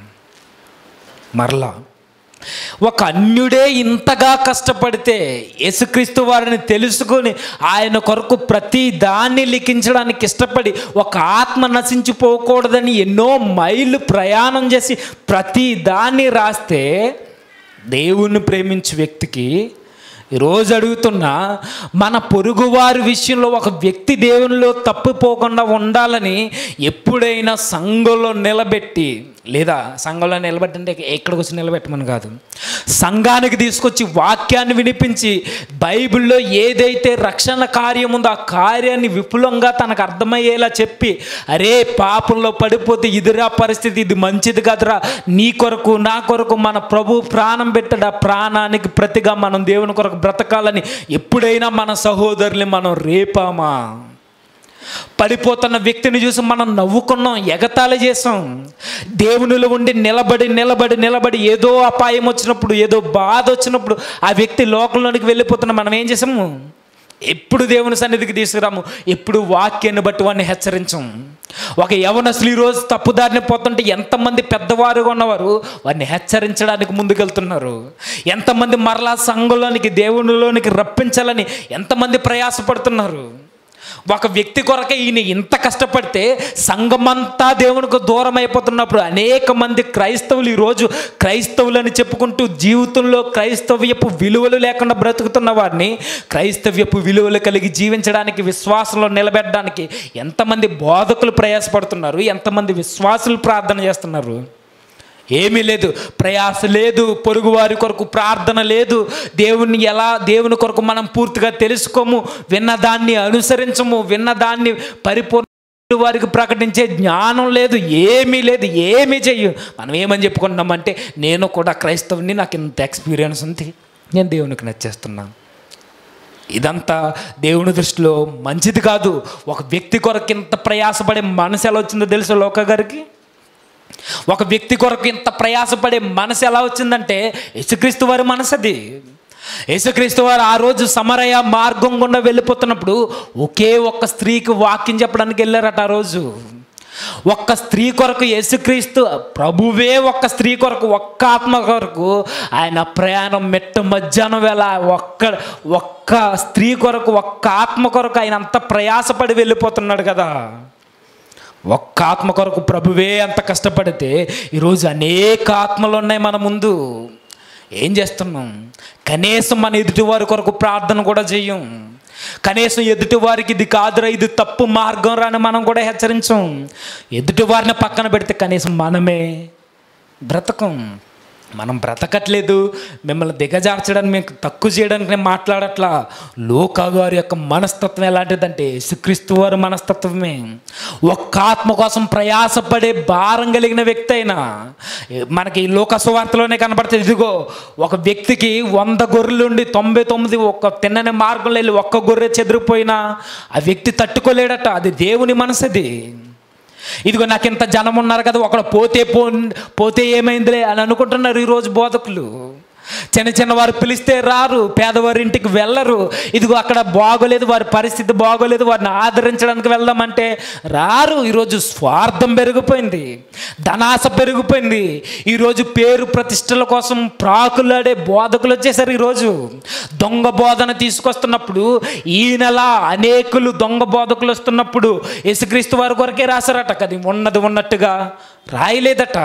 మరలా ఒక అన్యుడే ఇంతగా కష్టపడితే యేసుక్రీస్తు వారిని తెలుసుకొని ఆయన కొరకు ప్రతి దాన్ని లిఖించడానికి ఇష్టపడి ఒక ఆత్మ నశించిపోకూడదని ఎన్నో మైళ్ళు ప్రయాణం చేసి ప్రతి దాన్ని రాస్తే దేవుణ్ణి ప్రేమించే వ్యక్తికి ఈరోజు అడుగుతున్నా మన పొరుగువారి విషయంలో ఒక వ్యక్తి దేవునిలో తప్పిపోకుండా ఉండాలని ఎప్పుడైనా సంఘంలో నిలబెట్టి లేదా సంఘంలో నిలబెట్టంటే ఎక్కడికి వచ్చి నిలబెట్టమని కాదు సంఘానికి తీసుకొచ్చి వాక్యాన్ని వినిపించి బైబిల్లో ఏదైతే రక్షణ కార్యం ఉందో ఆ కార్యాన్ని విపులంగా తనకు అర్థమయ్యేలా చెప్పి అరే పాపంలో పడిపోతే ఇదిరా పరిస్థితి ఇది మంచిది కదరా నీ కొరకు నా కొరకు మన ప్రభు ప్రాణం పెట్టాడు ఆ ప్రాణానికి ప్రతిగా మనం దేవుని కొరకు బ్రతకాలని ఎప్పుడైనా మన సహోదరుని మనం రేపామా పడిపోతున్న వ్యక్తిని చూసి మనం నవ్వుకున్నాం ఎగతాళి చేసాం దేవునిలో ఉండి నిలబడి నిలబడి నిలబడి ఏదో అపాయం వచ్చినప్పుడు ఏదో బాధ వచ్చినప్పుడు ఆ వ్యక్తి లోకంలోనికి వెళ్ళిపోతున్న మనం ఏం చేసాము ఎప్పుడు దేవుని సన్నిధికి తీసుకురాము ఎప్పుడు వాక్యాన్ని బట్టి వాడిని హెచ్చరించం ఒక యవనస్తులు ఈరోజు తప్పుదారిని పోతుంటే ఎంతమంది పెద్దవారుగా ఉన్నవారు వారిని హెచ్చరించడానికి ముందుకెళ్తున్నారు ఎంతమంది మరలా సంఘంలోనికి దేవునిలోనికి రప్పించాలని ఎంతమంది ప్రయాసపడుతున్నారు ఒక వ్యక్తి కొరకే ఈయన ఇంత కష్టపడితే సంఘమంతా దేవునికి దూరం అయిపోతున్నప్పుడు అనేక మంది క్రైస్తవులు ఈరోజు క్రైస్తవులని చెప్పుకుంటూ జీవితంలో క్రైస్తవ్యపు విలువలు లేకుండా బ్రతుకుతున్న వారిని క్రైస్తవ్యపు విలువలు కలిగి జీవించడానికి విశ్వాసంలో నిలబెట్టడానికి ఎంతమంది బోధకులు ప్రయాసపడుతున్నారు ఎంతమంది విశ్వాసులు ప్రార్థన చేస్తున్నారు ఏమీ లేదు ప్రయాస లేదు పొరుగువారి కొరకు ప్రార్థన లేదు దేవుణ్ణి ఎలా దేవుని కొరకు మనం పూర్తిగా తెలుసుకోము విన్నదాన్ని అనుసరించము విన్నదాన్ని పరిపూర్ణ వారికి ప్రకటించే జ్ఞానం లేదు ఏమీ లేదు ఏమీ చెయ్యు మనం ఏమని చెప్పుకుంటున్నామంటే నేను కూడా క్రైస్తవుని నాకు ఇంత ఎక్స్పీరియన్స్ ఉంది నేను దేవునికి నచ్చేస్తున్నాను ఇదంతా దేవుని దృష్టిలో మంచిది కాదు ఒక వ్యక్తి కొరకు ఇంత ప్రయాసపడే మనసు ఎలా వచ్చిందో తెలుసు లోక గారికి ఒక వ్యక్తి కొరకు ఇంత ప్రయాసపడే మనసు ఎలా వచ్చిందంటే యేసుక్రీస్తు వారి మనసు అది యేసుక్రీస్తు వారు ఆ రోజు సమరయ మార్గం గుండా వెళ్ళిపోతున్నప్పుడు ఒకే ఒక్క స్త్రీకి వాక్యం చెప్పడానికి వెళ్ళారట ఆ రోజు ఒక్క స్త్రీ కొరకు యేసుక్రీస్తు ప్రభువే ఒక్క స్త్రీ కొరకు ఒక్క ఆత్మ కొరకు ఆయన ప్రయాణం మెట్ట మధ్యాహ్నం వేళ ఒక్క ఒక్క స్త్రీ కొరకు ఒక్క ఆత్మ కొరకు ఆయన అంత ప్రయాసపడి వెళ్ళిపోతున్నాడు కదా ఒక్క ఆత్మ కొరకు ప్రభువే అంత కష్టపడితే ఈరోజు అనేక ఆత్మలు ఉన్నాయి మన ముందు ఏం చేస్తున్నాం కనీసం మన ఎదుటివారి కొరకు ప్రార్థన కూడా చెయ్యం కనీసం ఎదుటివారికి ఇది కాదురా ఇది తప్పు మార్గం రాని మనం కూడా హెచ్చరించం ఎదుటివారిని పక్కన పెడితే కనీసం మనమే బ్రతకం మనం బ్రతకట్లేదు మిమ్మల్ని దిగజార్చడానికి మీకు తక్కువ చేయడానికి నేను మాట్లాడట్లా లోకా గారి యొక్క మనస్తత్వం ఎలాంటిదంటే యేసుక్రీస్తు వారి మనస్తత్వమే ఒక్క ఆత్మ కోసం ప్రయాసపడే భారం కలిగిన వ్యక్తి అయినా మనకి ఈ లోక సువార్తలోనే కనబడుతుంది ఇదిగో ఒక వ్యక్తికి వంద గొర్రెలు ఉండి తొంభై తొమ్మిది ఒక్క తిన్నని మార్గంలో వెళ్ళి ఒక్క గొర్రె చెదిరిపోయినా ఆ వ్యక్తి తట్టుకోలేడట అది దేవుని మనసది ఇదిగో నాకు ఇంత జనం ఉన్నారు కదా ఒకడు పోతే పో పోతే ఏమైందిలే అని అనుకుంటున్నారు ఈరోజు బోధకులు చిన్న చిన్న వారు పిలిస్తే రారు పేదవారి ఇంటికి వెళ్ళరు ఇదిగో అక్కడ బాగోలేదు వారి పరిస్థితి బాగోలేదు వారిని ఆదరించడానికి వెళ్దామంటే రారు ఈరోజు స్వార్థం పెరిగిపోయింది ధనాశ పెరిగిపోయింది ఈరోజు పేరు ప్రతిష్టల కోసం ప్రాకులాడే బోధకులు వచ్చేసారు ఈరోజు దొంగ బోధన తీసుకొస్తున్నప్పుడు ఈ నెల అనేకులు దొంగ బోధకులు వస్తున్నప్పుడు యేసుక్రీస్తు వారి కొరకే రాశారట కదా ఉన్నది ఉన్నట్టుగా రాయలేదట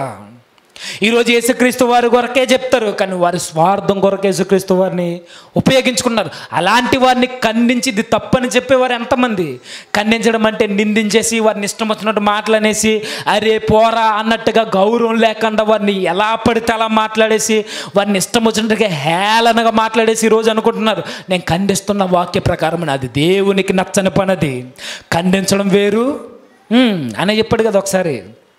ఈరోజు యేసుక్రీస్తు వారి కొరకే చెప్తారు కానీ వారి స్వార్థం కొరకు యేసుక్రీస్తు వారిని ఉపయోగించుకున్నారు అలాంటి వారిని ఖండించి ఇది తప్పని చెప్పేవారు ఎంతమంది ఖండించడం అంటే నిందించేసి వారిని ఇష్టం వచ్చినట్టు మాటలనేసి అరే పోరా అన్నట్టుగా గౌరవం లేకుండా వారిని ఎలా పడితే అలా మాట్లాడేసి వారిని ఇష్టం వచ్చినట్టుగా హేళనగా మాట్లాడేసి ఈరోజు అనుకుంటున్నారు నేను ఖండిస్తున్న వాక్య ప్రకారం అది దేవునికి నచ్చని పనది ఖండించడం వేరు "ఉమ్" అనే చెప్పాడు కదా ఒకసారి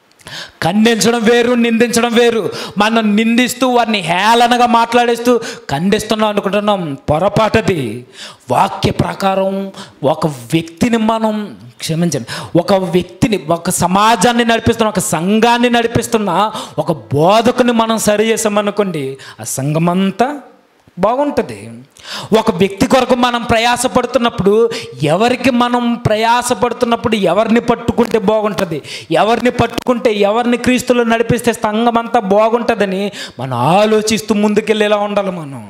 ఖండించడం వేరు నిందించడం వేరు మనం నిందిస్తూ వారిని హేళనగా మాట్లాడేస్తూ ఖండిస్తున్నాం అనుకుంటున్నాం పొరపాటది వాక్య ప్రకారం ఒక వ్యక్తిని మనం క్షమించండి ఒక వ్యక్తిని ఒక సమాజాన్ని నడిపిస్తున్న ఒక సంఘాన్ని నడిపిస్తున్న ఒక బోధకుని మనం సరి చేసామనుకోండి ఆ సంఘమంతా బాగుంటుంది ఒక వ్యక్తి కొరకు మనం ప్రయాసపడుతున్నప్పుడు ఎవరికి మనం ప్రయాసపడుతున్నప్పుడు ఎవరిని పట్టుకుంటే బాగుంటుంది ఎవరిని పట్టుకుంటే ఎవరిని క్రీస్తులో నడిపిస్తే సంఘం అంతా బాగుంటుందని మనం ఆలోచిస్తూ ముందుకెళ్ళేలా ఉండాలి మనం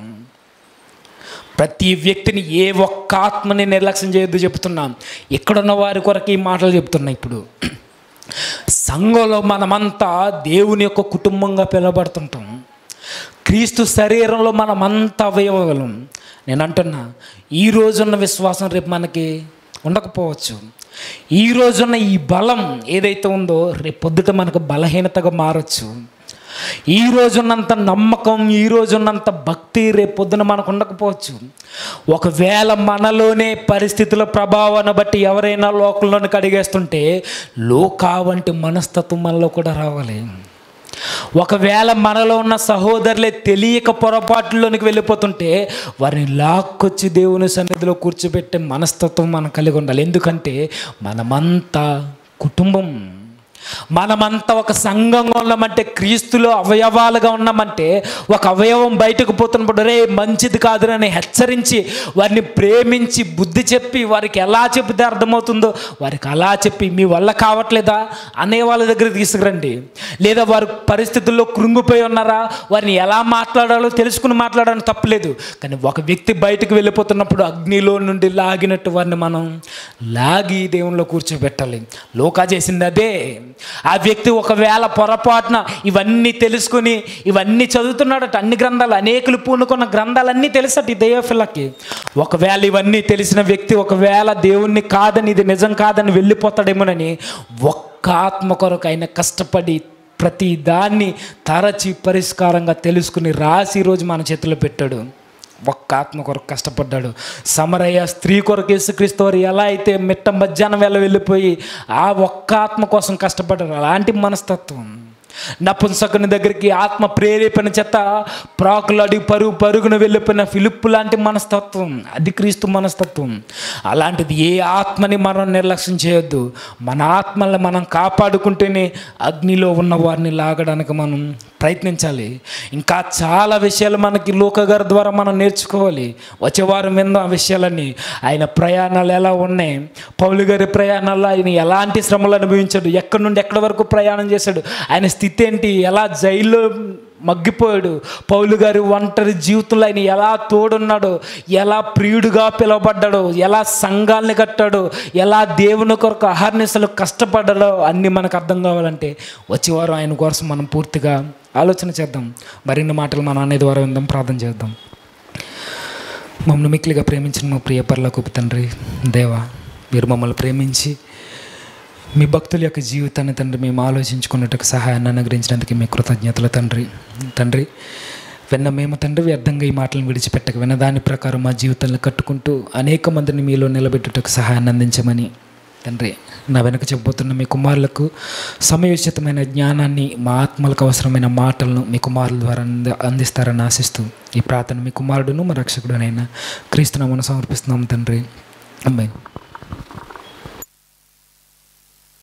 ప్రతి వ్యక్తిని ఏ ఒక్క ఆత్మని నిర్లక్ష్యం చేయొద్దు చెప్తున్నాం ఇక్కడున్న వారి కొరకు ఈ మాటలు చెప్తున్నా ఇప్పుడు సంఘంలో మనమంతా దేవుని యొక్క కుటుంబంగా పిలువబడుతుంటాం క్రీస్తు శరీరంలో మనమంతా అవయవగలం నేను అంటున్నా ఈ రోజున్న విశ్వాసం రేపు మనకి ఉండకపోవచ్చు ఈ రోజున్న ఈ బలం ఏదైతే ఉందో రేపు పొద్దుట మనకు బలహీనతగా మారచ్చు ఈ రోజున్నంత నమ్మకం ఈ రోజున్నంత భక్తి రేపు పొద్దున మనకు ఉండకపోవచ్చు ఒకవేళ మనలోనే పరిస్థితుల ప్రభావాన్ని బట్టి ఎవరైనా లోకంలోనికి అడిగేస్తుంటే లోకా వంటి మనస్తత్వం మనలో కూడా రావాలి ఒకవేళ మనలో ఉన్న సహోదరులే తెలియక పొరపాటులోనికి వెళ్ళిపోతుంటే వారిని లాక్కొచ్చి దేవుని సన్నిధిలో కూర్చోబెట్టే మనస్తత్వం మనం కలిగి ఉండాలి ఎందుకంటే మనమంతా కుటుంబం మనమంతా ఒక సంఘంగా ఉన్నామంటే క్రీస్తులో అవయవాలుగా ఉన్నామంటే ఒక అవయవం బయటకు పోతున్నప్పుడు రే మంచిది కాదునని హెచ్చరించి వారిని ప్రేమించి బుద్ధి చెప్పి వారికి ఎలా చెబితే అర్థమవుతుందో వారికి అలా చెప్పి మీ వల్ల కావట్లేదా అనే వాళ్ళ దగ్గర తీసుకురండి లేదా వారు పరిస్థితుల్లో కృంగిపోయి ఉన్నారా వారిని ఎలా మాట్లాడాలో తెలుసుకుని మాట్లాడడం తప్పలేదు కానీ ఒక వ్యక్తి బయటకు వెళ్ళిపోతున్నప్పుడు అగ్నిలో నుండి లాగినట్టు వారిని మనం లాగి దేవునిలో కూర్చోబెట్టాలి లోకా చేసింది అదే ఆ వ్యక్తి ఒకవేళ పొరపాటున ఇవన్నీ తెలుసుకుని ఇవన్నీ చదువుతున్నాడట అన్ని గ్రంథాలు అనేకులు పూనుకున్న గ్రంథాలన్నీ తెలుసట ఈ దైవఫిల్లకి ఒకవేళ ఇవన్నీ తెలిసిన వ్యక్తి ఒకవేళ దేవుణ్ణి కాదని ఇది నిజం కాదని వెళ్ళిపోతాడేమోనని ఒక్క ఆత్మ కొరకు ఆయన కష్టపడి ప్రతి దాన్ని తరచి పరిష్కారంగా తెలుసుకుని రాసి ఈరోజు మన చేతిలో పెట్టాడు ఒక్క ఆత్మ కొరకు కష్టపడ్డాడు సమరయ్య స్త్రీ కొరకు యేసుక్రీస్తు వారు ఎలా అయితే మిట్ట మధ్యాహ్నం వేళ వెళ్ళిపోయి ఆ ఒక్క ఆత్మ కోసం కష్టపడ్డారు అలాంటి మనస్తత్వం నపుంసకుని దగ్గరికి ఆత్మ ప్రేరేపణ చేత ప్రాకులాడి పరుగు పరుగున వెళ్ళిపోయిన ఫిలిప్పు లాంటి మనస్తత్వం అది క్రీస్తు మనస్తత్వం అలాంటిది ఏ ఆత్మని మనం నిర్లక్ష్యం చేయొద్దు మన ఆత్మల్ని మనం కాపాడుకుంటేనే అగ్నిలో ఉన్న వారిని లాగడానికి మనం ప్రయత్నించాలి ఇంకా చాలా విషయాలు మనకి లోక గారి ద్వారా మనం నేర్చుకోవాలి వచ్చే వారం విందాం ఆ విషయాలన్నీ ఆయన ప్రయాణాలు ఎలా ఉన్నాయి పౌలు గారి ప్రయాణాల్లో ఆయన ఎలాంటి శ్రమలు అనుభవించాడు ఎక్కడి నుండి ఎక్కడి వరకు ప్రయాణం చేశాడు ఆయన స్థితి ఏంటి ఎలా జైల్లో మగ్గిపోయాడు పౌలు గారి ఒంటరి జీవితంలో ఆయన ఎలా తోడున్నాడో ఎలా ప్రియుడుగా పిలువబడ్డాడో ఎలా సంఘాలని కట్టాడో ఎలా దేవుని కొరకు అహర్నిశలు కష్టపడ్డాడో అన్నీ మనకు అర్థం కావాలంటే వచ్చే వారం ఆయన కోసం మనం పూర్తిగా ఆలోచన చేద్దాం మరిన్ని మాటలు మన అనే ద్వారా విందాం ప్రార్థన చేద్దాం మమ్మల్ని మిక్కిలిగా ప్రేమించిన మా ప్రియ పర్లకు తండ్రి దేవా మీరు మమ్మల్ని ప్రేమించి మీ భక్తుల యొక్క జీవితాన్ని తండ్రి మేము ఆలోచించుకున్నట్టుకు సహాయాన్ని అనుగ్రహించినందుకు మీ కృతజ్ఞతలు తండ్రి తండ్రి విన్న మేము తండ్రి వ్యర్థంగా ఈ మాటలను విడిచిపెట్టక విన్న దాని ప్రకారం మా జీవితాలను కట్టుకుంటూ అనేక మందిని మీలో నిలబెట్టుటకు సహాయాన్ని అందించమని తండ్రి నా వెనక చెప్పబోతున్న మీ కుమారులకు సమయోచితమైన జ్ఞానాన్ని మా ఆత్మలకు అవసరమైన మాటలను మీ కుమారుల ద్వారా అంద అందిస్తారని ఆశిస్తూ ఈ ప్రార్థన మీ కుమారుడును మా రక్షకుడునైనా క్రీస్తునామను సమర్పిస్తున్నాం తండ్రి అమ్మాయి